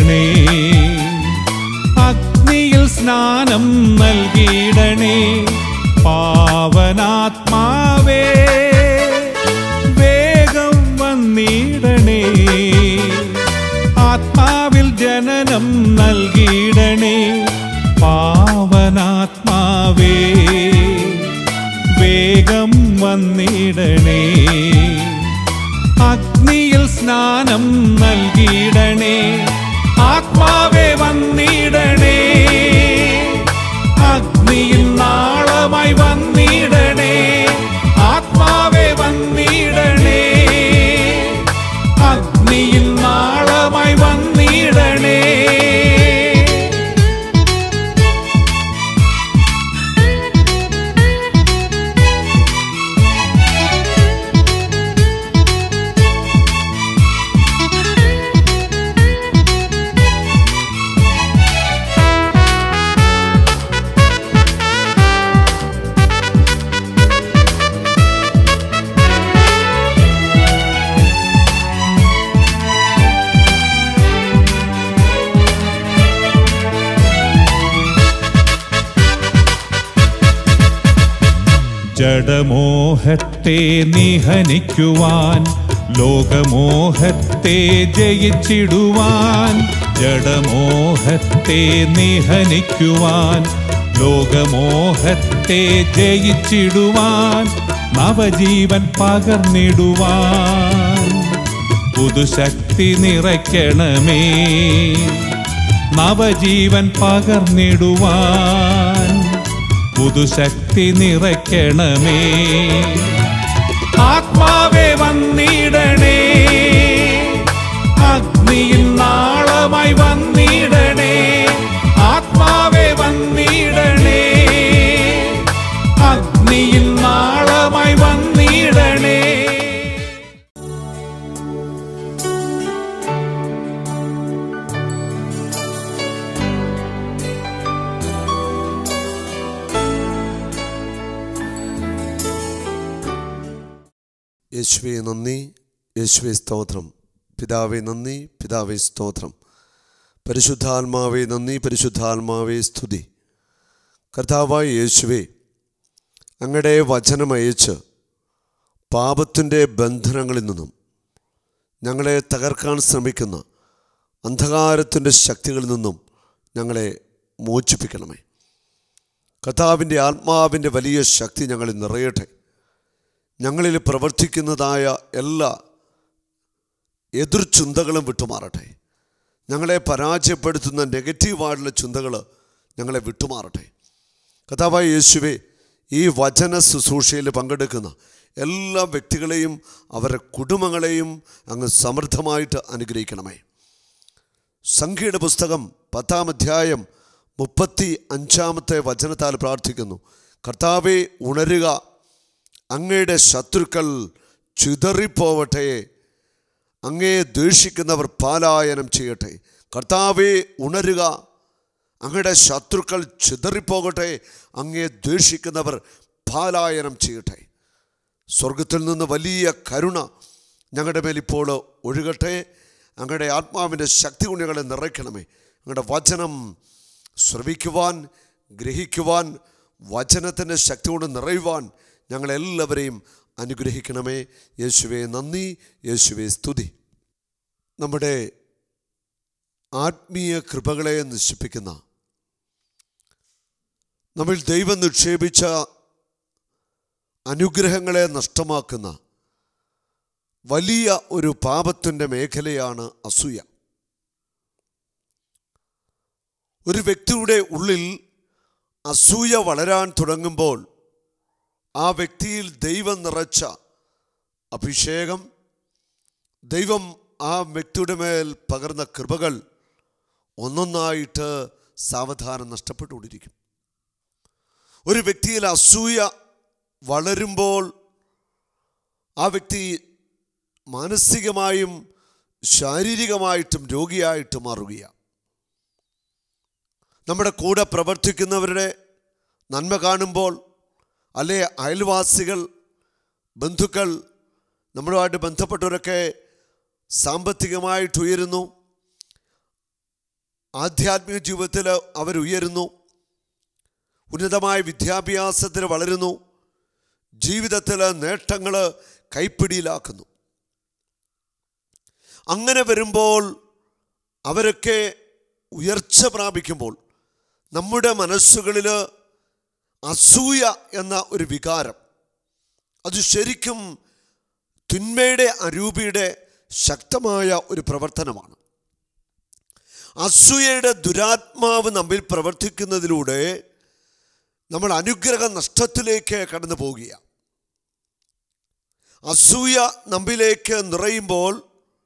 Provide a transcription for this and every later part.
വന്നിടണേ അഗ്നിയിൽ സ്നാനം നൽകിയിടണേ പാവനാത്മാവേ വേഗം വന്നിടണേ ആത്മാവിൽ ജനനം നൽകിയിടണേ പാവനാത്മാവേ വേഗം വന്നിടണേ അഗ്നിയിൽ സ്നാനം നൽകിയിടണേ ആത്മാവേ വന്നിടണേ അഗ്നിയിൽ നാളമായി വന്നിടണേ ആത്മാവേ വന്നിടണേ അഗ്നിയിൽ നാളമായി വന്നിടണേ ജഡമോഹത്തെ നിഹനിക്കുവാൻ ലോകമോഹത്തെ ജയിച്ചിടുവാൻ ജഡമോഹത്തെ നിഹനിക്കുവാൻ ലോകമോഹത്തെ ജയിച്ചിടുവാൻ നവജീവൻ പകർന്നിടുവാൻ പുതുശക്തി നിറയ്ക്കണമേ നവജീവൻ പകർന്നിടുവാൻ പുതുശക്തി നിറയ്ക്കണമേ ആത്മാവേ വന്നിടണേ അഗ്നിയിൽ നാളമായി വന്നിടണേ ആത്മാവേ വന്നിടണേ അഗ്നിയിൽ നാളമായി വന്നിടണേ യേശുവെ നന്ദി യേശുവെ സ്തോത്രം പിതാവെ നന്ദി പിതാവെ സ്തോത്രം പരിശുദ്ധാത്മാവെ നന്ദി പരിശുദ്ധാത്മാവെ സ്തുതി കർത്താവായ യേശുവെ അങ്ങയുടെ വചനം അയച്ച് പാപത്തിൻ്റെ ബന്ധനങ്ങളിൽ നിന്നും ഞങ്ങളെ തകർക്കാൻ ശ്രമിക്കുന്ന അന്ധകാരത്തിൻ്റെ ശക്തികളിൽ നിന്നും ഞങ്ങളെ മോചിപ്പിക്കണമേ കർത്താവിൻ്റെ ആത്മാവിൻ്റെ വലിയ ശക്തി ഞങ്ങളിൽ നിറയട്ടെ ഞങ്ങളിൽ പ്രവർത്തിക്കുന്നതായ എല്ലാ എതിർചിന്തകളും വിട്ടുമാറട്ടെ ഞങ്ങളെ പരാജയപ്പെടുത്തുന്ന നെഗറ്റീവായിട്ടുള്ള ചിന്തകൾ ഞങ്ങളെ വിട്ടുമാറട്ടെ കഥാവായ യേശുവെ ഈ വചന ശുശ്രൂഷയിൽ പങ്കെടുക്കുന്ന എല്ലാ വ്യക്തികളെയും അവരുടെ കുടുംബങ്ങളെയും അങ്ങ് സമൃദ്ധമായിട്ട് അനുഗ്രഹിക്കണമേ സംഖ്യയുടെ പുസ്തകം പത്താം അധ്യായം മുപ്പത്തി അഞ്ചാമത്തെ വചനത്താൽ പ്രാർത്ഥിക്കുന്നു കർത്താവെ ഉണരുക അങ്ങയുടെ ശത്രുക്കൾ ചിതറിപ്പോവട്ടെ അങ്ങയെ ദ്വേഷിക്കുന്നവർ പാലായനം ചെയ്യട്ടെ കർത്താവെ ഉണരുക അങ്ങയുടെ ശത്രുക്കൾ ചിതറിപ്പോകട്ടെ അങ്ങയെ ദ്വേഷിക്കുന്നവർ പാലായനം ചെയ്യട്ടെ സ്വർഗത്തിൽ നിന്ന് വലിയ കരുണ ഞങ്ങളുടെ മേൽ ഇപ്പോൾ ഒഴുകട്ടെ അങ്ങയുടെ ആത്മാവിൻ്റെ ശക്തി കൊണ്ട് ഞങ്ങളെ നിറയ്ക്കണമേ അങ്ങയുടെ വചനം ശ്രവിക്കുവാൻ ഗ്രഹിക്കുവാൻ വചനത്തിൻ്റെ ശക്തി കൊണ്ട് നിറയുവാൻ ഞങ്ങളെല്ലാവരെയും അനുഗ്രഹിക്കണമേ യേശുവെ നന്ദി യേശുവെ സ്തുതി നമ്മുടെ ആത്മീയ കൃപകളെ നശിപ്പിക്കുന്ന നമ്മൾ ദൈവം നിക്ഷേപിച്ച അനുഗ്രഹങ്ങളെ നഷ്ടമാക്കുന്ന വലിയ ഒരു പാപത്തിൻ്റെ മേഖലയാണ് അസൂയ ഒരു വ്യക്തിയുടെ ഉള്ളിൽ അസൂയ വളരാൻ തുടങ്ങുമ്പോൾ ആ വ്യക്തിയിൽ ദൈവം നിറച്ച അഭിഷേകം ദൈവം ആ വ്യക്തിയുടെ മേൽ പകർന്ന കൃപകൾ ഒന്നൊന്നായിട്ട് സാവധാനം നഷ്ടപ്പെട്ടുകൊണ്ടിരിക്കും ഒരു വ്യക്തിയിൽ അസൂയ വളരുമ്പോൾ ആ വ്യക്തി മാനസികമായും ശാരീരികമായിട്ടും രോഗിയായിട്ട് മാറുകയാണ് നമ്മുടെ കൂടെ പ്രവർത്തിക്കുന്നവരുടെ നന്മ കാണുമ്പോൾ അല്ലെ അയൽവാസികൾ ബന്ധുക്കൾ നമ്മളുമായിട്ട് ബന്ധപ്പെട്ടവരൊക്കെ സാമ്പത്തികമായിട്ട് ഉയരുന്നു ആധ്യാത്മിക ജീവിതത്തിൽ അവരുയരുന്നു ഉന്നതമായ വിദ്യാഭ്യാസത്തിൽ വളരുന്നു ജീവിതത്തിൽ നേട്ടങ്ങൾ കൈപ്പിടിയിലാക്കുന്നു അങ്ങനെ വരുമ്പോൾ അവരൊക്കെ ഉയർച്ച പ്രാപിക്കുമ്പോൾ നമ്മുടെ മനസ്സുകളിൽ അസൂയ എന്ന ഒരു വികാരം അത് ശരിക്കും തിന്മയുടെ അരൂപിയുടെ ശക്തമായ ഒരു പ്രവർത്തനമാണ് അസൂയയുടെ ദുരാത്മാവ് നമ്മിൽ പ്രവർത്തിക്കുന്നതിലൂടെ നമ്മൾ അനുഗ്രഹ നഷ്ടത്തിലേക്ക് കടന്നു പോവുകയാണ് അസൂയ നമ്മിലേക്ക് നിറയുമ്പോൾ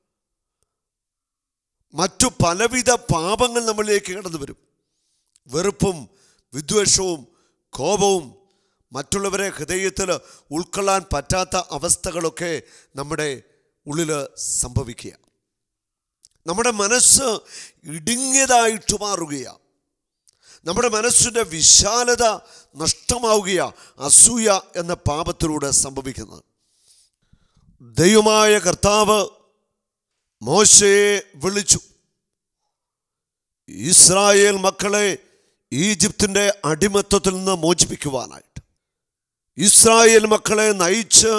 മറ്റു പലവിധ പാപങ്ങൾ നമ്മളിലേക്ക് കടന്നു വരും വെറുപ്പും വിദ്വേഷവും കോപവും മറ്റുള്ളവരെ ഹൃദയത്തിൽ ഉൾക്കൊള്ളാൻ പറ്റാത്ത അവസ്ഥകളൊക്കെ നമ്മുടെ ഉള്ളിൽ സംഭവിക്കുക നമ്മുടെ മനസ്സ് ഇടുങ്ങിയതായിട്ട് മാറുകയാണ് നമ്മുടെ മനസ്സിൻ്റെ വിശാലത നഷ്ടമാവുകയാണ് അസൂയ എന്ന പാപത്തിലൂടെ സംഭവിക്കുന്നത് ദൈവമായ കർത്താവ് മോശയെ വിളിച്ചു ഇസ്രായേൽ മക്കളെ ഈജിപ്തിൻ്റെ അടിമത്വത്തിൽ നിന്ന് മോചിപ്പിക്കുവാനായിട്ട് ഇസ്രായേൽ മക്കളെ നയിച്ച്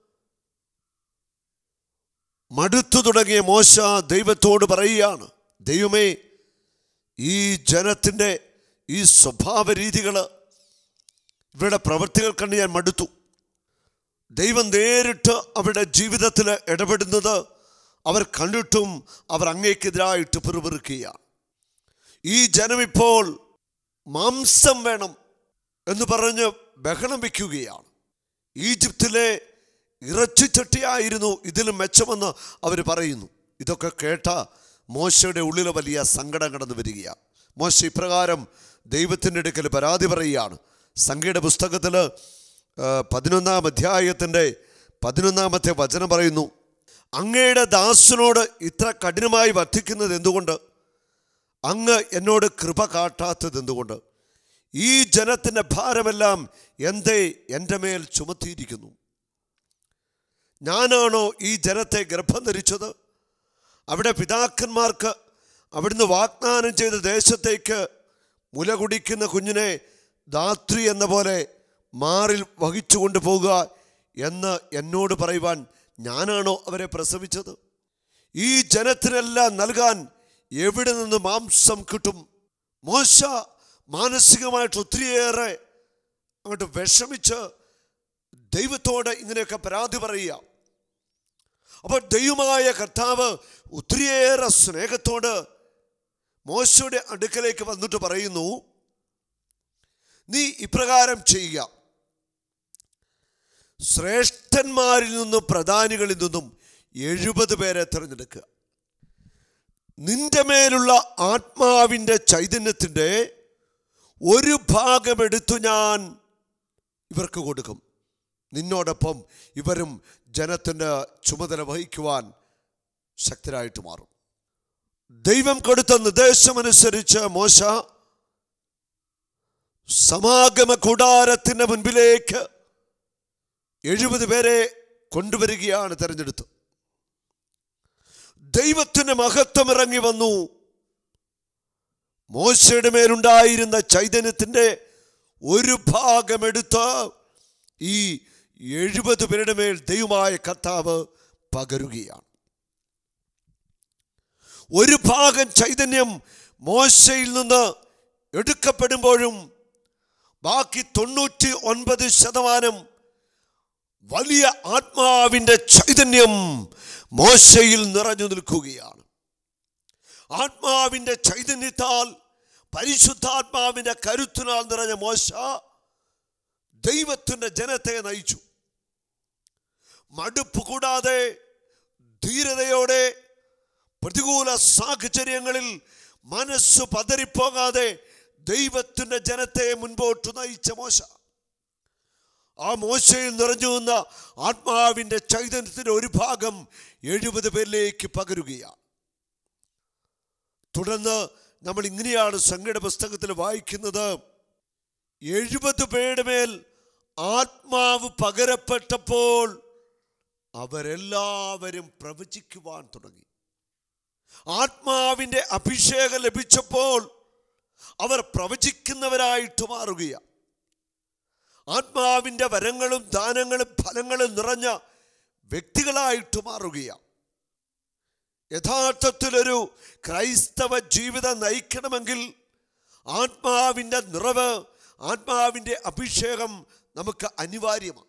മടുത്തു തുടങ്ങിയ മോശ ദൈവത്തോട് പറയുകയാണ് ദൈവമേ ഈ ജനത്തിൻ്റെ ഈ സ്വഭാവ രീതികൾ ഇവരുടെ പ്രവൃത്തികൾ കണ്ട് ഞാൻ മടുത്തു ദൈവം നേരിട്ട് അവരുടെ ജീവിതത്തിൽ ഇടപെടുന്നത് അവർ കണ്ടിട്ടും അവർ അങ്ങേക്കെതിരായിട്ട് പിറുപിറുക്കുകയാണ് ഈ ജനം ഇപ്പോൾ മാംസം വേണം എന്ന് പറഞ്ഞ് ബഹളം വയ്ക്കുകയാണ് ഈജിപ്തിലെ ഇറച്ചിച്ചട്ടിയായിരുന്നു ഇതിലും മെച്ചമെന്ന് അവർ പറയുന്നു ഇതൊക്കെ കേട്ട മോശയുടെ ഉള്ളിൽ വലിയ സങ്കടം കടന്നു വരികയാണ് മോശ ഇപ്രകാരം ദൈവത്തിൻ്റെ അടുക്കൽ പരാതി പറയുകയാണ് സംഖ്യയുടെ പുസ്തകത്തിൽ ആ, പതിനൊന്നാം അധ്യായത്തിൻ്റെ പതിനൊന്നാമത്തെ വചനം പറയുന്നു അങ്ങയുടെ ദാസനോട് ഇത്ര കഠിനമായി വർദ്ധിക്കുന്നത് എന്തുകൊണ്ട് അങ്ങ് എന്നോട് കൃപ കാട്ടാത്തത് എന്തുകൊണ്ട് ഈ ജനത്തിൻ്റെ ഭാരമെല്ലാം എന്തേ എൻ്റെ മേൽ ചുമത്തിയിരിക്കുന്നു ഞാനാണോ ഈ ജനത്തെ ഗർഭം ധരിച്ചത് അവിടെ പിതാക്കന്മാർക്ക് അവിടുന്ന് വാഗ്ദാനം ചെയ്ത ദേശത്തേക്ക് മുല കുടിക്കുന്ന കുഞ്ഞിനെ ധാത്രി എന്ന പോലെ മാറിൽ വഹിച്ചു കൊണ്ടുപോകുക എന്ന് എന്നോട് പറയുവാൻ ഞാനാണോ അവരെ പ്രസവിച്ചത് ഈ ജനത്തിനെല്ലാം നൽകാൻ എവിടെ നിന്ന് മാംസം കിട്ടും മോശ മാനസികമായിട്ട് ഒത്തിരിയേറെ അങ്ങോട്ട് വിഷമിച്ച് ദൈവത്തോട് ഇങ്ങനെയൊക്കെ പരാതി പറയുക അപ്പോൾ ദൈവമായ കർത്താവ് ഒത്തിരിയേറെ സ്നേഹത്തോട് മോശയുടെ അടുക്കലേക്ക് വന്നിട്ട് പറയുന്നു നീ ഇപ്രകാരം ചെയ്യുക ശ്രേഷ്ഠന്മാരിൽ നിന്നും പ്രധാനികളിൽ നിന്നും എഴുപത് പേരെ തിരഞ്ഞെടുക്കുക നിന്റെ മേലുള്ള ആത്മാവിൻ്റെ ചൈതന്യത്തിൻ്റെ ഒരു ഭാഗമെടുത്തു ഞാൻ ഇവർക്ക് കൊടുക്കും നിന്നോടൊപ്പം ഇവരും ജനത്തിൻ്റെ ചുമതല വഹിക്കുവാൻ ശക്തരായിട്ട് മാറും ദൈവം കൊടുത്ത നിർദ്ദേശമനുസരിച്ച് മോശ സമാഗമ കൂടാരത്തിൻ്റെ മുൻപിലേക്ക് എഴുപത് പേരെ കൊണ്ടുവരികയാണ് തെരഞ്ഞെടുത്ത് ദൈവത്തിന് മഹത്വം ഇറങ്ങി വന്നു മോശയുടെ മേലുണ്ടായിരുന്ന ചൈതന്യത്തിൻ്റെ ഒരു ഭാഗമെടുത്ത് ഈ എഴുപത് പേരുടെ മേൽ ദൈവമായ കർത്താവ് പകരുകയാണ് ഒരു ഭാഗം ചൈതന്യം മോശയിൽ നിന്ന് എടുക്കപ്പെടുമ്പോഴും ബാക്കി തൊണ്ണൂറ്റി ഒൻപത് ശതമാനം വലിയ ആത്മാവിൻ്റെ ചൈതന്യം മോശയിൽ നിറഞ്ഞു നിൽക്കുകയാണ് ആത്മാവിൻ്റെ ചൈതന്യത്താൽ പരിശുദ്ധാത്മാവിൻ്റെ കരുത്തിനാൽ നിറഞ്ഞ മോശ ദൈവത്തിൻ്റെ ജനത്തെ നയിച്ചു മടുപ്പ് കൂടാതെ ധീരതയോടെ പ്രതികൂല സാഹചര്യങ്ങളിൽ മനസ്സ് പതറിപ്പോകാതെ ദൈവത്തിൻ്റെ ജനത്തെ മുൻപോട്ട് നയിച്ച മോശ ആ മോശയിൽ നിറഞ്ഞു നിന്ന ആത്മാവിൻ്റെ ചൈതന്യത്തിൻ്റെ ഒരു ഭാഗം എഴുപത് പേരിലേക്ക് പകരുകയാണ് തുടർന്ന് നമ്മൾ ഇങ്ങനെയാണ് സംഘട പുസ്തകത്തിൽ വായിക്കുന്നത് എഴുപത് പേരുടെ മേൽ ആത്മാവ് പകരപ്പെട്ടപ്പോൾ അവരെല്ലാവരും പ്രവചിക്കുവാൻ തുടങ്ങി ആത്മാവിൻ്റെ അഭിഷേകം ലഭിച്ചപ്പോൾ അവർ പ്രവചിക്കുന്നവരായിട്ട് മാറുകയാണ് ആത്മാവിൻ്റെ വരങ്ങളും ദാനങ്ങളും ഫലങ്ങളും നിറഞ്ഞ വ്യക്തികളായിട്ട് മാറുകയാണ് യഥാർത്ഥത്തിലൊരു ക്രൈസ്തവ ജീവിതം നയിക്കണമെങ്കിൽ ആത്മാവിൻ്റെ നിറവ് ആത്മാവിൻ്റെ അഭിഷേകം നമുക്ക് അനിവാര്യമാണ്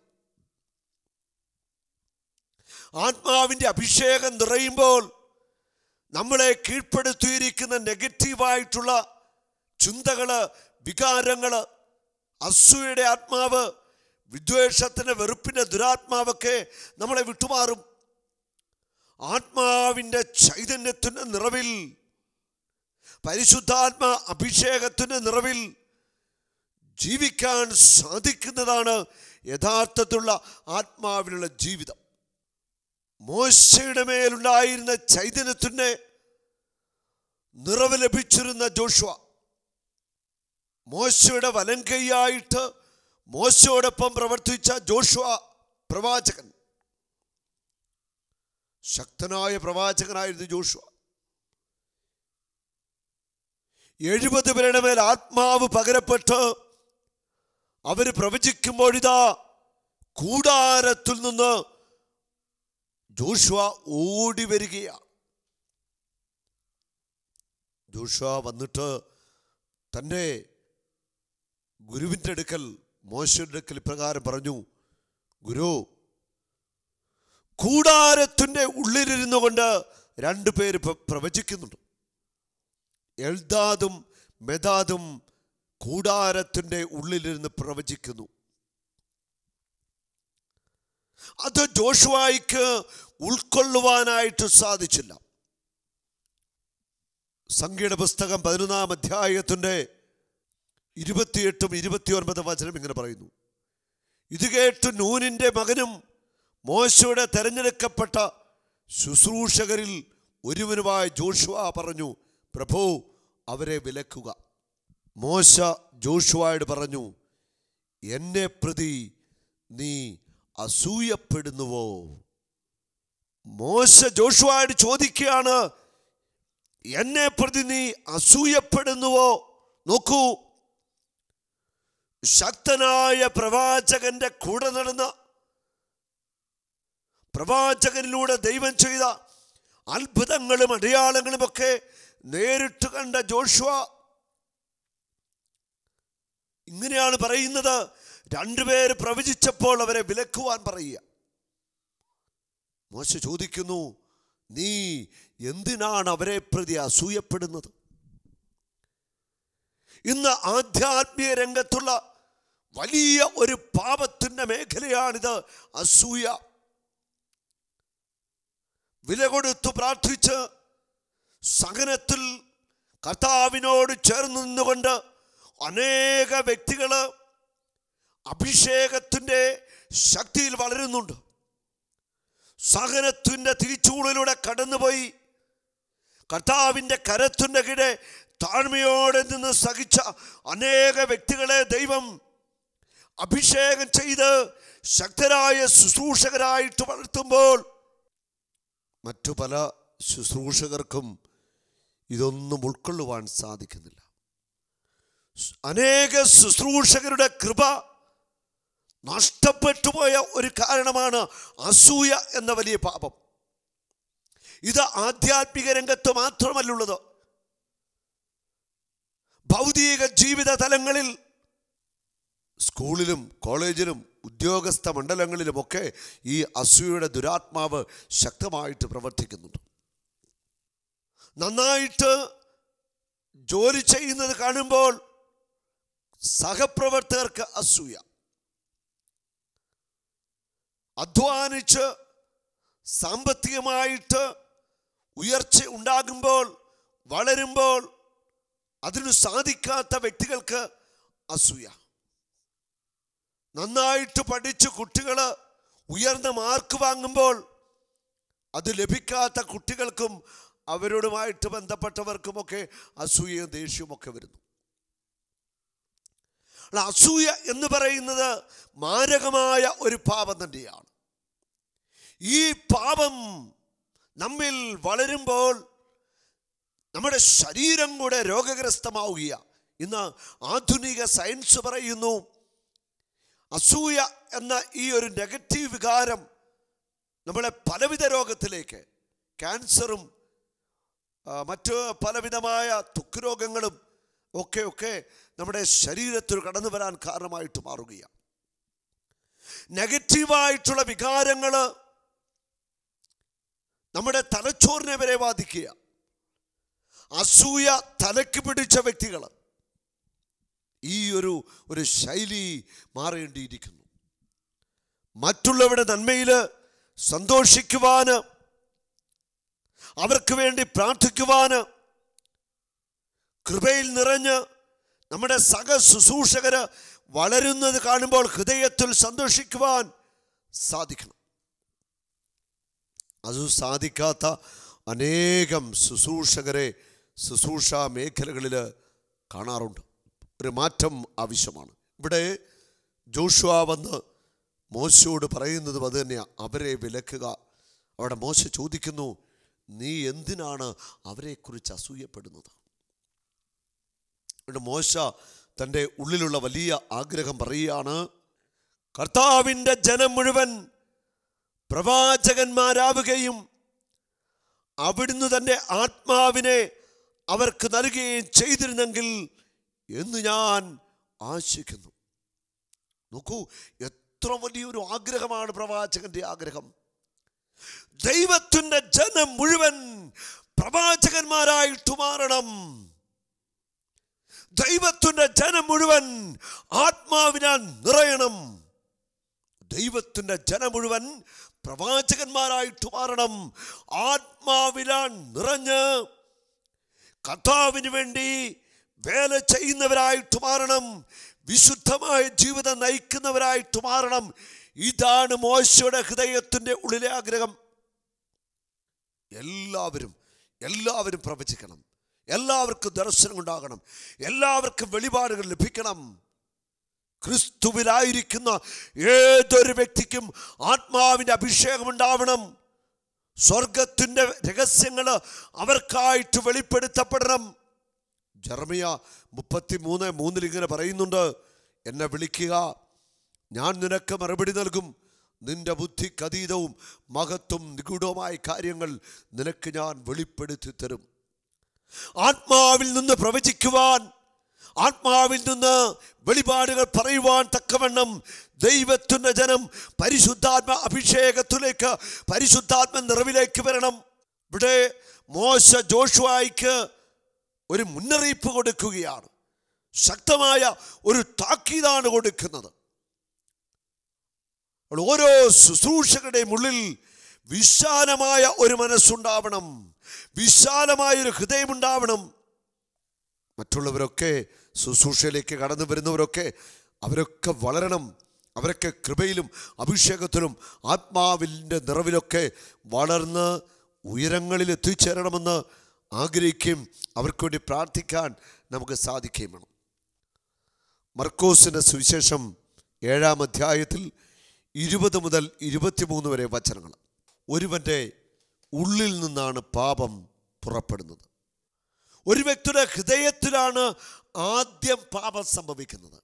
ആത്മാവിൻ്റെ അഭിഷേകം നിറയുമ്പോൾ നമ്മളെ കീഴ്പ്പെടുത്തിയിരിക്കുന്ന നെഗറ്റീവായിട്ടുള്ള ചിന്തകള് വികാരങ്ങള് അസൂയയുടെ ആത്മാവ് വിദ്വേഷത്തിന് വെറുപ്പിൻ്റെ ദുരാത്മാവൊക്കെ നമ്മളെ വിട്ടുമാറും ആത്മാവിൻ്റെ ചൈതന്യത്തിൻ്റെ നിറവിൽ പരിശുദ്ധാത്മ അഭിഷേകത്തിൻ്റെ നിറവിൽ ജീവിക്കാൻ സാധിക്കുന്നതാണ് യഥാർത്ഥത്തിലുള്ള ആത്മാവിലുള്ള ജീവിതം മോശയുടെ മേലുണ്ടായിരുന്ന ചൈതന്യത്തിൻ്റെ നിറവ് ലഭിച്ചിരുന്ന ജോഷുവ മോശയുടെ വലം കൈയായിട്ട് മോശയോടൊപ്പം പ്രവർത്തിച്ച ജോഷുവ പ്രവാചകൻ ശക്തനായ പ്രവാചകനായിരുന്നു ജോഷുവ എഴുപത് പേരുടെ മേൽ ആത്മാവ് പകരപ്പെട്ട് അവർ പ്രവചിക്കുമ്പോഴിതാ കൂടാരത്തിൽ നിന്ന് ജോഷുവ ഓടി വരികയാണ് ജോഷുവ വന്നിട്ട് തൻ്റെ ഗുരുവിൻ്റെ അടുക്കൽ മോശയുടെ അടുക്കൽ ഇപ്രകാരം പറഞ്ഞു ഗുരു കൂടാരത്തിൻ്റെ ഉള്ളിലിരുന്നു കൊണ്ട് രണ്ടു പേര് പ്ര- പ്രവചിക്കുന്നുണ്ട് എൽദാദും മെദാദും കൂടാരത്തിൻ്റെ ഉള്ളിലിരുന്ന് പ്രവചിക്കുന്നു അത് ജോഷുവായിക്ക് ഉൾക്കൊള്ളുവാനായിട്ട് സാധിച്ചില്ല സംഖ്യയുടെ പുസ്തകം പതിനൊന്നാം അധ്യായത്തിൻ്റെ ഇരുപത്തിയെട്ടും ഇരുപത്തിയൊൻപതും വചനം ഇങ്ങനെ പറയുന്നു ഇത് കേട്ട് നൂനിൻ്റെ മകനും മോശയുടെ തെരഞ്ഞെടുക്കപ്പെട്ട ശുശ്രൂഷകരിൽ ഒരുവനുമായ ജോഷുവ പറഞ്ഞു പ്രഭു അവരെ വിലക്കുക മോശ ജോഷുവായോട് പറഞ്ഞു എന്നെ പ്രതി നീ അസൂയപ്പെടുന്നുവോ മോശ ജോഷുവായോട് ചോദിക്കുകയാണ് എന്നെ പ്രതി നീ അസൂയപ്പെടുന്നുവോ നോക്കൂ ശക്തനായ പ്രവാചകന്റെ കൂടെ നടന്ന പ്രവാചകനിലൂടെ ദൈവം ചെയ്ത അത്ഭുതങ്ങളും അടയാളങ്ങളും ഒക്കെ നേരിട്ട് കണ്ട ജോഷുവ ഇങ്ങനെയാണ് പറയുന്നത് രണ്ടുപേര് പ്രവചിച്ചപ്പോൾ അവരെ വിലക്കുവാൻ പറയുക മോശ ചോദിക്കുന്നു നീ എന്തിനാണ് അവരെ പ്രതി അസൂയപ്പെടുന്നത് ഇന്ന് ആധ്യാത്മിക രംഗത്തുള്ള വലിയ ഒരു പാപത്തിൻ്റെ മേഖലയാണിത് അസൂയ വില കൊടുത്തു പ്രാർത്ഥിച്ച് സഹനത്തിൽ കർത്താവിനോട് ചേർന്ന് നിന്നുകൊണ്ട് അനേക വ്യക്തികൾ അഭിഷേകത്തിൻ്റെ ശക്തിയിൽ വളരുന്നുണ്ട് സഹനത്തിൻ്റെ തിരിച്ചൂളിലൂടെ കടന്നുപോയി കർത്താവിൻ്റെ കരത്തിൻ്റെ കീഴെ താഴ്മയോടെ നിന്ന് സഹിച്ച അനേക വ്യക്തികളെ ദൈവം അഭിഷേകം ചെയ്ത് ശക്തരായ ശുശ്രൂഷകരായിട്ട് വളർത്തുമ്പോൾ മറ്റു പല ശുശ്രൂഷകർക്കും ഇതൊന്നും ഉൾക്കൊള്ളുവാൻ സാധിക്കുന്നില്ല അനേക ശുശ്രൂഷകരുടെ കൃപ നഷ്ടപ്പെട്ടു പോയ ഒരു കാരണമാണ് അസൂയ എന്ന വലിയ പാപം ഇത് ആധ്യാത്മിക രംഗത്ത് മാത്രമല്ലുള്ളത് ഭൗതിക ജീവിത തലങ്ങളിൽ സ്കൂളിലും കോളേജിലും ഉദ്യോഗസ്ഥ മണ്ഡലങ്ങളിലുമൊക്കെ ഈ അസൂയയുടെ ദുരാത്മാവ് ശക്തമായിട്ട് പ്രവർത്തിക്കുന്നുണ്ട് നന്നായിട്ട് ജോലി ചെയ്യുന്നത് കാണുമ്പോൾ സഹപ്രവർത്തകർക്ക് അസൂയ അധ്വാനിച്ച് സാമ്പത്തികമായിട്ട് ഉയർച്ച ഉണ്ടാകുമ്പോൾ വളരുമ്പോൾ അതിനു സാധിക്കാത്ത വ്യക്തികൾക്ക് അസൂയ നന്നായിട്ട് പഠിച്ച് കുട്ടികൾ ഉയർന്ന മാർക്ക് വാങ്ങുമ്പോൾ അത് ലഭിക്കാത്ത കുട്ടികൾക്കും അവരോടുമായിട്ട് ബന്ധപ്പെട്ടവർക്കുമൊക്കെ അസൂയയും ദേഷ്യവും ഒക്കെ വരുന്നു അല്ല, അസൂയ എന്ന് പറയുന്നത് മാരകമായ ഒരു പാപം തന്നെയാണ് ഈ പാപം നമ്മിൽ വളരുമ്പോൾ നമ്മുടെ ശരീരം കൂടെ രോഗഗ്രസ്തമാവുക ഇന്ന് ആധുനിക സയൻസ് പറയുന്നു അസൂയ എന്ന ഈ ഒരു നെഗറ്റീവ് വികാരം നമ്മളെ പലവിധ രോഗത്തിലേക്ക് ക്യാൻസറും ആ, മറ്റ് പലവിധമായ ത്വക്ക് രോഗങ്ങളും ഒക്കെ ഒക്കെ നമ്മുടെ ശരീരത്തിൽ കടന്നു വരാൻ കാരണമായിട്ട് മാറുകയാണ് നെഗറ്റീവായിട്ടുള്ള വികാരങ്ങൾ നമ്മുടെ തലച്ചോറിനെ വരെ ബാധിക്കുക അസൂയ തലക്ക് പിടിച്ച വ്യക്തികൾ ഈ ഒരു ഒരു ശൈലി മാറേണ്ടിയിരിക്കുന്നു മറ്റുള്ളവരുടെ നന്മയിൽ സന്തോഷിക്കുവാന് അവർക്ക് വേണ്ടി പ്രാർത്ഥിക്കുവാന് കൃപയിൽ നിറഞ്ഞ് നമ്മുടെ സഹ ശുശ്രൂഷകര് വളരുന്നത് കാണുമ്പോൾ ഹൃദയത്തിൽ സന്തോഷിക്കുവാൻ സാധിക്കണം അത് സാധിക്കാത്ത അനേകം ശുശ്രൂഷകരെ ശുശ്രൂഷ മേഖലകളിൽ കാണാറുണ്ട് ഒരു മാറ്റം ആവശ്യമാണ് ഇവിടെ ജോഷുവ വന്ന് മോശയോട് പറയുന്നതും അത് തന്നെയാണ് അവരെ വിലക്കുക അവിടെ മോശ ചോദിക്കുന്നു നീ എന്തിനാണ് അവരെക്കുറിച്ച് അസൂയപ്പെടുന്നത് ഇവിടെ മോശ തൻ്റെ ഉള്ളിലുള്ള വലിയ ആഗ്രഹം പറയുകയാണ് കർത്താവിൻ്റെ ജനം മുഴുവൻ പ്രവാചകന്മാരാവുകയും അവിടുന്ന് തൻ്റെ ആത്മാവിനെ അവർക്ക് നൽകുകയും ചെയ്തിരുന്നെങ്കിൽ എന്ന് ഞാൻ ആശിക്കുന്നു നോക്കൂ എത്ര വലിയൊരു ആഗ്രഹമാണ് പ്രവാചകന്റെ ആഗ്രഹം ദൈവത്തിൻ്റെ ജനം മുഴുവൻ പ്രവാചകന്മാരായിട്ട് മാറണം ദൈവത്തിൻ്റെ ജനം മുഴുവൻ ആത്മാവിനാൽ നിറയണം ദൈവത്തിൻ്റെ ജനം മുഴുവൻ പ്രവാചകന്മാരായിട്ട് മാറണം ആത്മാവിലാൻ നിറഞ്ഞ് കർത്താവിന് വേണ്ടി വേല ചെയ്യുന്നവരായിട്ട് മാറണം വിശുദ്ധമായ ജീവിതം നയിക്കുന്നവരായിട്ട് മാറണം ഇതാണ് മോശയുടെ ഹൃദയത്തിൻ്റെ ഉള്ളിലെ ആഗ്രഹം എല്ലാവരും എല്ലാവരും പ്രവചിക്കണം എല്ലാവർക്കും ദർശനം ഉണ്ടാകണം എല്ലാവർക്കും വെളിപാടുകൾ ലഭിക്കണം ക്രിസ്തുവിലായിരിക്കുന്ന ഏതൊരു വ്യക്തിക്കും ആത്മാവിൻ്റെ അഭിഷേകം ഉണ്ടാവണം സ്വർഗത്തിൻ്റെ രഹസ്യങ്ങൾ അവർക്കായിട്ട് വെളിപ്പെടുത്തപ്പെടണം ജർമിയ മുപ്പത്തി മൂന്ന് മൂന്നിൽ ഇങ്ങനെ പറയുന്നുണ്ട് എന്നെ വിളിക്കുക ഞാൻ നിനക്ക് മറുപടി നൽകും നിന്റെ ബുദ്ധിക്ക് അതീതവും മഹത്വം നിഗൂഢവുമായ കാര്യങ്ങൾ നിനക്ക് ഞാൻ വെളിപ്പെടുത്തി തരും ആത്മാവിൽ നിന്ന് പ്രവചിക്കുവാൻ ആത്മാവിൽ നിന്ന് വെളിപാടുകൾ പറയുവാൻ തക്കവണ്ണം ദൈവത്തിൻ്റെ ജനം പരിശുദ്ധാത്മ അഭിഷേകത്തിലേക്ക് പരിശുദ്ധാത്മ നിറവിലേക്ക് വരണം ഇവിടെ മോശ ജോഷുവായിക്ക് ഒരു മുന്നറിയിപ്പ് കൊടുക്കുകയാണ് ശക്തമായ ഒരു താക്കീതാണ് കൊടുക്കുന്നത് അപ്പോൾ ഓരോ ശുശ്രൂഷകളുടെയും ഉള്ളിൽ വിശാലമായ ഒരു മനസ്സുണ്ടാവണം വിശാലമായ ഒരു ഹൃദയമുണ്ടാവണം മറ്റുള്ളവരൊക്കെ ശുശ്രൂഷയിലേക്ക് കടന്നു വരുന്നവരൊക്കെ അവരൊക്കെ വളരണം അവരൊക്കെ കൃപയിലും അഭിഷേകത്തിലും ആത്മാവിൻ്റെ നിറവിലൊക്കെ വളർന്ന് ഉയരങ്ങളിൽ എത്തിച്ചേരണമെന്ന് ആഗ്രഹിക്കുകയും അവർക്ക് വേണ്ടി പ്രാർത്ഥിക്കാൻ നമുക്ക് സാധിക്കുകയും വേണം മർക്കോസിൻ്റെ സുവിശേഷം ഏഴാം അധ്യായത്തിൽ ഇരുപത് മുതൽ ഇരുപത്തിമൂന്ന് വരെ വചനങ്ങൾ ഒരുവൻ്റെ ഉള്ളിൽ നിന്നാണ് പാപം പുറപ്പെടുന്നത് ഒരു വ്യക്തിയുടെ ഹൃദയത്തിലാണ് ആദ്യം പാപം സംഭവിക്കുന്നത്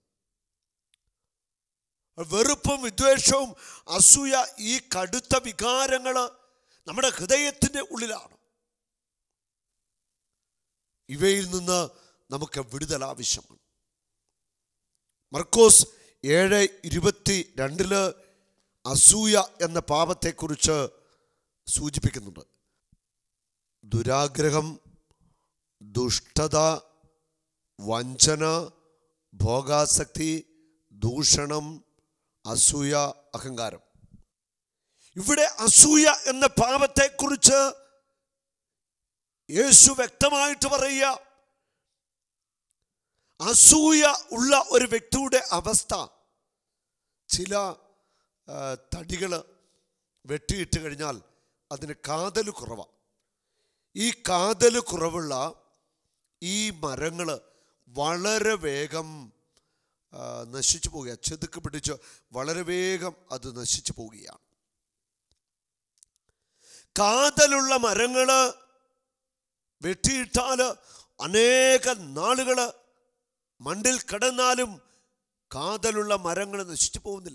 വെറുപ്പും വിദ്വേഷവും അസൂയ ഈ കടുത്ത വികാരങ്ങൾ നമ്മുടെ ഹൃദയത്തിൻ്റെ ഉള്ളിലാണ് ഇവയിൽ നിന്ന് നമുക്ക് വിടുതൽ ആവശ്യമാണ് മർക്കോസ് ഏഴ് ഇരുപത്തി രണ്ടില് അസൂയ എന്ന പാപത്തെക്കുറിച്ച് സൂചിപ്പിക്കുന്നുണ്ട് ദുരാഗ്രഹം ദുഷ്ടത വഞ്ചന ഭോഗാസക്തി ദൂഷണം അസൂയ അഹങ്കാരം ഇവിടെ അസൂയ എന്ന പാപത്തെക്കുറിച്ച് യേശു വ്യക്തമായിട്ട് പറയുക അസൂയ ഉള്ള ഒരു വ്യക്തിയുടെ അവസ്ഥ ചില തടികൾ വെട്ടിയിട്ട് കഴിഞ്ഞാൽ അതിന് കാതൽ കുറവാണ് ഈ കാതൽ കുറവുള്ള ഈ മരങ്ങൾ വളരെ വേഗം ആ, നശിച്ചു പോവുക ചെതുക്ക് പിടിച്ച് വളരെ വേഗം അത് നശിച്ചു പോവുകയാണ് കാതലുള്ള മരങ്ങൾ വെട്ടിയിട്ടാൽ അനേക നാളുകൾ മണ്ടിൽ കിടന്നാലും കാതലുള്ള മരങ്ങൾ നശിച്ചു പോകുന്നില്ല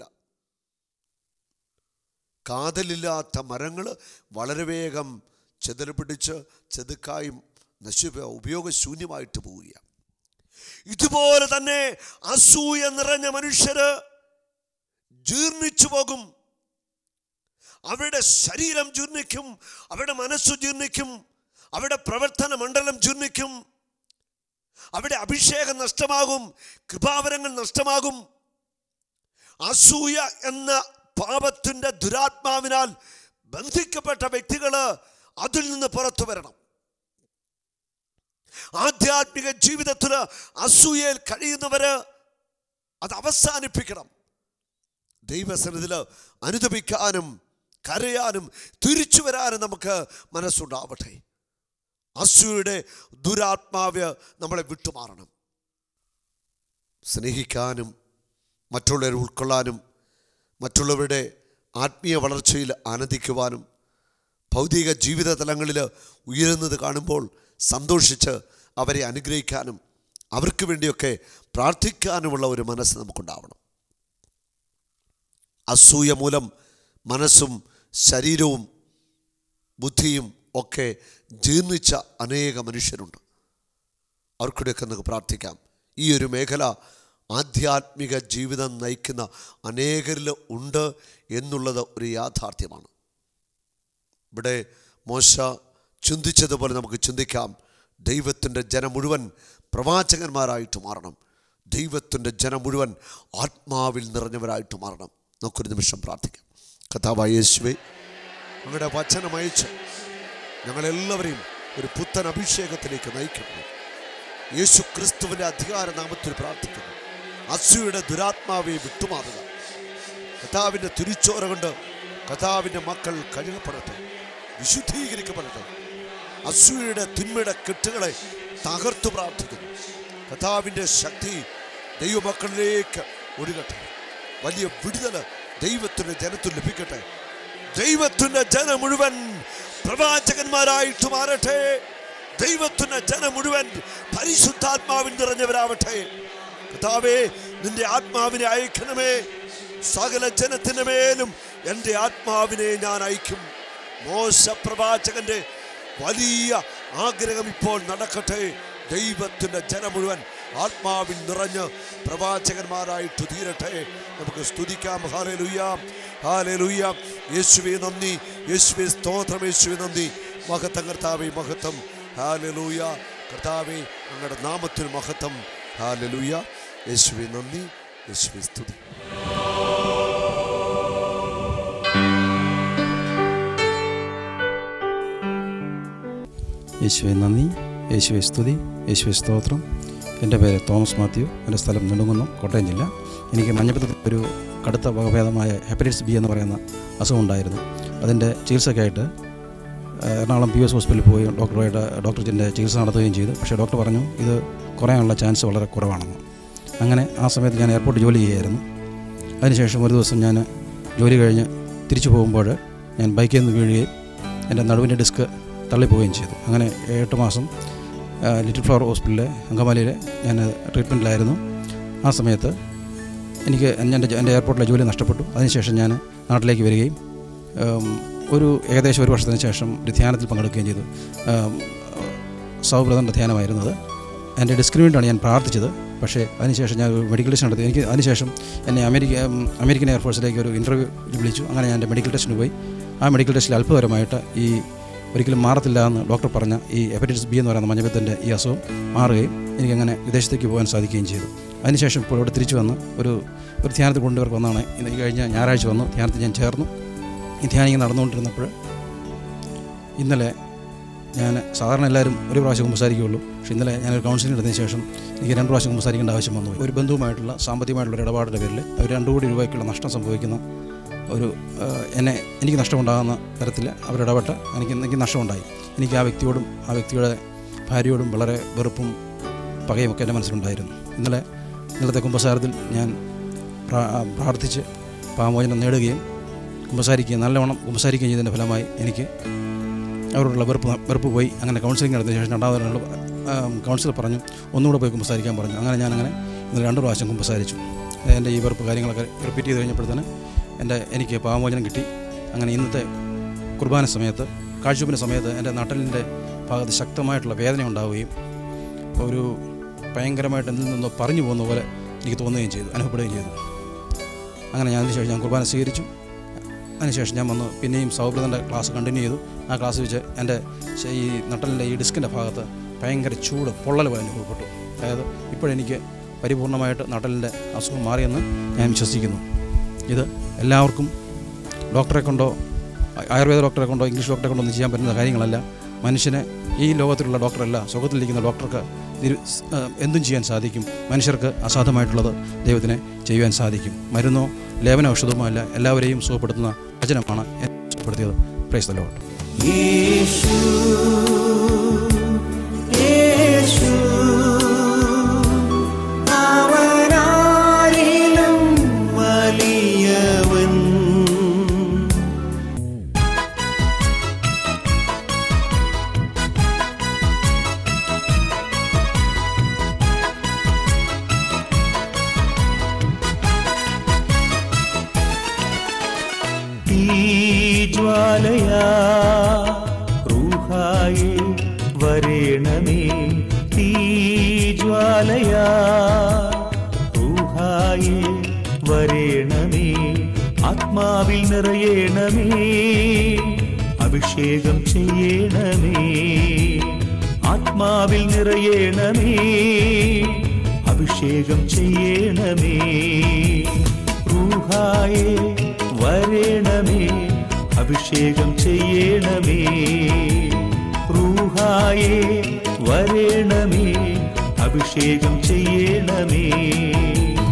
കാതലില്ലാത്ത മരങ്ങൾ വളരെ വേഗം ചെതൽപിടിച്ച് ചെതുക്കായും നശിപ്പ ഉപയോഗശൂന്യമായിട്ട് പോവുകയാണ് ഇതുപോലെ തന്നെ അസൂയ നിറഞ്ഞ മനുഷ്യര് ജീർണിച്ചു പോകും അവരുടെ ശരീരം ജീർണിക്കും അവരുടെ മനസ്സു ജീർണിക്കും അവരുടെ പ്രവർത്തന മണ്ഡലം ജീർണിക്കും അവിടെ അഭിഷേകം നഷ്ടമാകും കൃപാവരങ്ങൾ നഷ്ടമാകും അസൂയ എന്ന പാപത്തിൻ്റെ ദുരാത്മാവിനാൽ ബന്ധിക്കപ്പെട്ട വ്യക്തികൾ അതിൽ നിന്ന് പുറത്തു വരണം ആധ്യാത്മിക ജീവിതത്തിൽ അസൂയയിൽ കഴിയുന്നവര് അത് അവസാനിപ്പിക്കണം ദൈവസനത്തിൽ അനുദപിക്കാനും കരയാനും തിരിച്ചു വരാനും നമുക്ക് മനസ്സുണ്ടാവട്ടെ അസൂയുടെ ദുരാത്മാവ് നമ്മളെ വിട്ടുമാറണം സ്നേഹിക്കാനും മറ്റുള്ളവരെ ഉൾക്കൊള്ളാനും മറ്റുള്ളവരുടെ ആത്മീയ വളർച്ചയിൽ ആനന്ദിക്കുവാനും ഭൗതിക ജീവിത തലങ്ങളിൽ ഉയരുന്നത് കാണുമ്പോൾ സന്തോഷിച്ച് അവരെ അനുഗ്രഹിക്കാനും അവർക്ക് വേണ്ടിയൊക്കെ പ്രാർത്ഥിക്കാനുമുള്ള ഒരു മനസ്സ് നമുക്കുണ്ടാവണം അസൂയ മൂലം മനസ്സും ശരീരവും ബുദ്ധിയും ഒക്കെ ജീർണിച്ച അനേക മനുഷ്യരുണ്ട് അവർക്കൂടെയൊക്കെ നമുക്ക് പ്രാർത്ഥിക്കാം ഈ ഒരു മേഖല ആധ്യാത്മിക ജീവിതം നയിക്കുന്ന അനേകരിൽ ഉണ്ട് എന്നുള്ളത് ഒരു യാഥാർത്ഥ്യമാണ് ഇവിടെ മോശ ചിന്തിച്ചതുപോലെ നമുക്ക് ചിന്തിക്കാം ദൈവത്തിൻ്റെ ജനം മുഴുവൻ പ്രവാചകന്മാരായിട്ട് മാറണം ദൈവത്തിൻ്റെ ജനം മുഴുവൻ ആത്മാവിൽ നിറഞ്ഞവരായിട്ട് മാറണം നമുക്കൊരു നിമിഷം പ്രാർത്ഥിക്കാം കഥാവായ യേശുവേ അങ്ങയുടെ വചനം അയച്ച് ഞങ്ങളെല്ലാവരെയും ഒരു പുത്തൻ അഭിഷേകത്തിലേക്ക് നയിക്കണം യേശു ക്രിസ്തുവിൻ്റെ അധികാര നാമത്തിൽ പ്രാർത്ഥിക്കുന്നു അസുയുടെ ദുരാത്മാവെ വിട്ടുമാറുക കഥാവിൻ്റെ തിരിച്ചോര കൊണ്ട് കഥാവിൻ്റെ മക്കൾ കഴുകപ്പെടട്ടെ വിശുദ്ധീകരിക്കപ്പെടട്ടെ അസൂയയുടെ തിന്മയുടെ കെട്ടുകളെ തകർത്തു പ്രാർത്ഥിക്കുന്നു കഥാവിൻ്റെ ശക്തി ദൈവമക്കളിലേക്ക് ഒഴുകട്ടെ വലിയ വിടുതൽ ദൈവത്തിൻ്റെ ജനത്തിൽ ലഭിക്കട്ടെ ദൈവത്തിൻ്റെ ജനം മുഴുവൻ പ്രവാചകന്മാരായിട്ട് മാറട്ടെ ദൈവത്തിൻ്റെ ജനം മുഴുവൻ പരിശുദ്ധാത്മാവിൽ നിറഞ്ഞവരാവട്ടെ കഥാവേ നിന്റെ ആത്മാവിനെ അയക്കണമേ സകല ജനത്തിന് മേലും എൻ്റെ ആത്മാവിനെ ഞാൻ അയക്കും മോശ പ്രവാചകന്റെ വലിയ ആഗ്രഹം ഇപ്പോൾ നടക്കട്ടെ ദൈവത്തിൻ്റെ ജനം മുഴുവൻ ആത്മാവിൽ നിറഞ്ഞ് പ്രവാചകന്മാരായിട്ട് തീരട്ടെ നമുക്ക് സ്തുതിക്കാം ഹാലലുയ്യാം ഹാലലുയ്യാം യേശുവെ നന്ദി യേശുവെ സ്തോത്രം യേശുവെ നന്ദി മഹത്വം കർത്താവെ മഹത്വം ഹാലലൂയ കർത്താവെ അങ്ങയുടെ നാമത്തിൽ മഹത്വം ഹാലലൂയ യേശുവെ നന്ദി യേശുവെ സ്തുതി യേശുവെ നന്ദി യേശുവെ സ്തുതി യേശുവെ സ്തോത്രം എൻ്റെ പേര് തോമസ് മാത്യു എൻ്റെ സ്ഥലം നെടുങ്കുന്നം കോട്ടയം ജില്ല എനിക്ക് മഞ്ഞപ്പിത്തത്തിൽ ഒരു കടുത്ത വകഭേദമായ ഹെപ്പറ്റൈറ്റിസ് ബി എന്ന് പറയുന്ന അസുഖം ഉണ്ടായിരുന്നു അതിൻ്റെ ചികിത്സയ്ക്കായിട്ട് ഏഹ്, എറണാകുളം പി എസ് ഹോസ്പിറ്റലിൽ പോയി ഡോക്ടറുമായിട്ട് ഡോക്ടറിൻ്റെ ചികിത്സ നടത്തുകയും ചെയ്തു പക്ഷേ ഡോക്ടർ പറഞ്ഞു ഇത് കുറയാനുള്ള ചാൻസ് വളരെ കുറവാണെന്ന് അങ്ങനെ ആ സമയത്ത് ഞാൻ എയർപോർട്ടിൽ ജോലി ചെയ്യുമായിരുന്നു അതിനുശേഷം ഒരു ദിവസം ഞാൻ ജോലി കഴിഞ്ഞ് തിരിച്ചു പോകുമ്പോൾ ഞാൻ ബൈക്കിൽ നിന്ന് വീഴുകയും എൻ്റെ നടുവിൻ്റെ ഡിസ്ക് തള്ളിപ്പോവുകയും ചെയ്തു അങ്ങനെ എട്ട് മാസം ആ, ലിറ്റിൽ ഫ്ലവർ ഹോസ്പിറ്റലിലെ അങ്കമാലിയിലെ ഞാൻ ട്രീറ്റ്മെൻറ്റിലായിരുന്നു ആ സമയത്ത് എനിക്ക് എൻ്റെ എൻ്റെ എയർപോർട്ടിലെ ജോലി നഷ്ടപ്പെട്ടു അതിനുശേഷം ഞാൻ നാട്ടിലേക്ക് വരികയും ഉം, ഒരു ഏകദേശം ഒരു വർഷത്തിന് ശേഷം ഒരു ധ്യാനത്തിൽ പങ്കെടുക്കുകയും ചെയ്തു സൗബ്രതൻ്റെ ധ്യാനമായിരുന്നത് എൻ്റെ ഡിസ്കിന് വേണ്ടിയാണ് ഞാൻ പ്രാർത്ഥിച്ചത് പക്ഷേ അതിനുശേഷം ഞാൻ ഒരു മെഡിക്കൽ ടെസ്റ്റ് നടത്തി എനിക്ക് അതിനുശേഷം എന്നെ അമേരിക്ക ഉം, അമേരിക്കൻ എയർഫോഴ്സിലേക്ക് ഒരു ഇൻ്റർവ്യൂ വിളിച്ചു അങ്ങനെ ഞാൻ എൻ്റെ മെഡിക്കൽ ടെസ്റ്റിന് പോയി ആ മെഡിക്കൽ ടെസ്റ്റിൽ അത്ഭുതകരമായിട്ട് ഈ ഒരിക്കലും മാറത്തില്ല എന്ന് ഡോക്ടർ പറഞ്ഞ ഈ ഹെപ്പറ്റൈറ്റിസ് ബി എന്ന് പറയുന്ന മഞ്ഞപ്പിത്തൻ്റെ ഈ അസുഖം മാറുകയും എനിക്കങ്ങനെ വിദേശത്തേക്ക് പോകാൻ സാധിക്കുകയും ചെയ്തു അതിനുശേഷം ഇപ്പോൾ ഇവിടെ തിരിച്ചു വന്ന് ഒരു ഒരു ധ്യാനത്തിൽ കൊണ്ടുവർക്ക് വന്നാണ് ഇന്ന് ഈ കഴിഞ്ഞ ഞായറാഴ്ച വന്നു ധ്യാനത്തിൽ ഞാൻ ചേർന്നു ഈ ധ്യാനിങ് നടന്നുകൊണ്ടിരുന്നപ്പോൾ ഇന്നലെ ഞാൻ സാധാരണ എല്ലാവരും ഒരു പ്രാവശ്യം കുമ്പസാരിക്കുകയുള്ളൂ പക്ഷേ ഇന്നലെ ഞാനൊരു കൗൺസിലിംഗ് എടുത്തതിന് ശേഷം എനിക്ക് രണ്ട് പ്രാവശ്യം കുമ്പസാരിക്കേണ്ട ആവശ്യം വന്നു ഒരു ബന്ധുവുമായിട്ടുള്ള സാമ്പത്തികമായിട്ടുള്ള ഒരു ഇടപാടിൻ്റെ പേരിൽ അവർ രണ്ട് കോടി രൂപയ്ക്കുള്ള നഷ്ടം സംഭവിക്കുന്ന ഒരു ആ, എന്നെ എനിക്ക് നഷ്ടമുണ്ടാകുന്ന തരത്തിൽ അവരിടപെട്ട് എനിക്ക് എനിക്ക് നഷ്ടമുണ്ടായി എനിക്ക് ആ വ്യക്തിയോടും ആ വ്യക്തിയുടെ ഭാര്യയോടും വളരെ വെറുപ്പും പകയും ഒക്കെ എൻ്റെ മനസ്സിലുണ്ടായിരുന്നു ഇന്നലെ ഇന്നലത്തെ കുമ്പസാരത്തിൽ ഞാൻ പ്രാ- പ്രാർത്ഥിച്ച് പാമോചനം നേടുകയും കുമ്പസാരിക്കുകയും നല്ലവണ്ണം കുമ്പസാരിക്കുകയും ചെയ്തതിൻ്റെ ഫലമായി എനിക്ക് അവരോടുള്ള വെറുപ്പ് വെറുപ്പ് പോയി അങ്ങനെ കൗൺസിലിംഗ് നടത്തിയ ശേഷം രണ്ടാമത് കൗൺസിലർ പറഞ്ഞു ഒന്നുകൂടെ പോയി കുമ്പസാരിക്കാൻ പറഞ്ഞു അങ്ങനെ ഞാനങ്ങനെ ഇന്നലെ രണ്ട് പ്രാവശ്യം കുമ്പസാരിച്ചു എൻ്റെ ഈ വെറുപ്പ് കാര്യങ്ങളൊക്കെ റിപ്പീറ്റ് ചെയ്ത് കഴിഞ്ഞപ്പോഴത്തേന് എൻ്റെ എനിക്ക് പാവമോചനം കിട്ടി അങ്ങനെ ഇന്നത്തെ കുർബാന സമയത്ത് കാഴ്ചവെപ്പിൻ്റെ സമയത്ത് എൻ്റെ നട്ടലിൻ്റെ ഭാഗത്ത് ശക്തമായിട്ടുള്ള വേദന ഉണ്ടാവുകയും ഒരു ഭയങ്കരമായിട്ട് എന്തിൽ നിന്നോ പറഞ്ഞു പോകുന്ന പോലെ എനിക്ക് തോന്നുകയും ചെയ്തു അനുഭവപ്പെടുകയും ചെയ്തു അങ്ങനെ ഞാൻ അതിനുശേഷം ഞാൻ കുർബാന സ്വീകരിച്ചു അതിനുശേഷം ഞാൻ വന്ന് പിന്നെയും സൗഹൃദൻ്റെ ക്ലാസ് കണ്ടിന്യൂ ചെയ്തു ആ ക്ലാസ് വെച്ച് എൻ്റെ ശ- ഈ നട്ടലിൻ്റെ ഈ ഡിസ്കിൻ്റെ ഭാഗത്ത് ഭയങ്കര ചൂട് പൊള്ളൽ പോലെ അനുഭവപ്പെട്ടു അതായത് ഇപ്പോഴെനിക്ക് പരിപൂർണമായിട്ട് നട്ടലിൻ്റെ അസുഖം മാറിയെന്ന് ഞാൻ വിശ്വസിക്കുന്നു ഇത് എല്ലാവർക്കും ഡോക്ടറെ കൊണ്ടോ ആ- ആയുർവേദ ഡോക്ടറെ കൊണ്ടോ ഇംഗ്ലീഷ് ഡോക്ടറെ കൊണ്ടോ ഒന്നും ചെയ്യാൻ പറ്റുന്ന കാര്യങ്ങളല്ല മനുഷ്യനെ ഈ ലോകത്തിലുള്ള ഡോക്ടറല്ല സുഖത്തിലിരിക്കുന്ന ഡോക്ടർക്ക് നിരു- സ്- ആ, എന്തും ചെയ്യാൻ സാധിക്കും മനുഷ്യർക്ക് അസാധ്യമായിട്ടുള്ളത് ദൈവത്തിന് ചെയ്യുവാൻ സാധിക്കും മരുന്നോ ലേപന ഔഷധമോ അല്ല എല്ലാവരെയും സുഖപ്പെടുത്തുന്ന വചനമാണ് എന്നെ സുഖപ്പെടുത്തിയത് praise the Lord. Yeshu Yeshu അവനാരിലും വലിയവൻ തീജ്വാലയാ റൂഹായി വരേണമേ തീജ്വാലയാ റൂഹായി വരേണമേ ആത്മാവിൽ നിറയേണമേ അഭിഷേകം ചെയ്യണമേ ആത്മാവിൽ നിറയേണമേ അഭിഷേകം ചെയ്യണമേ റൂഹായേ വരേണമേ അഭിഷേകം ചെയ്യണമേ റൂഹായേ വരേണമേ അഭിഷേകം ചെയ്യണമേ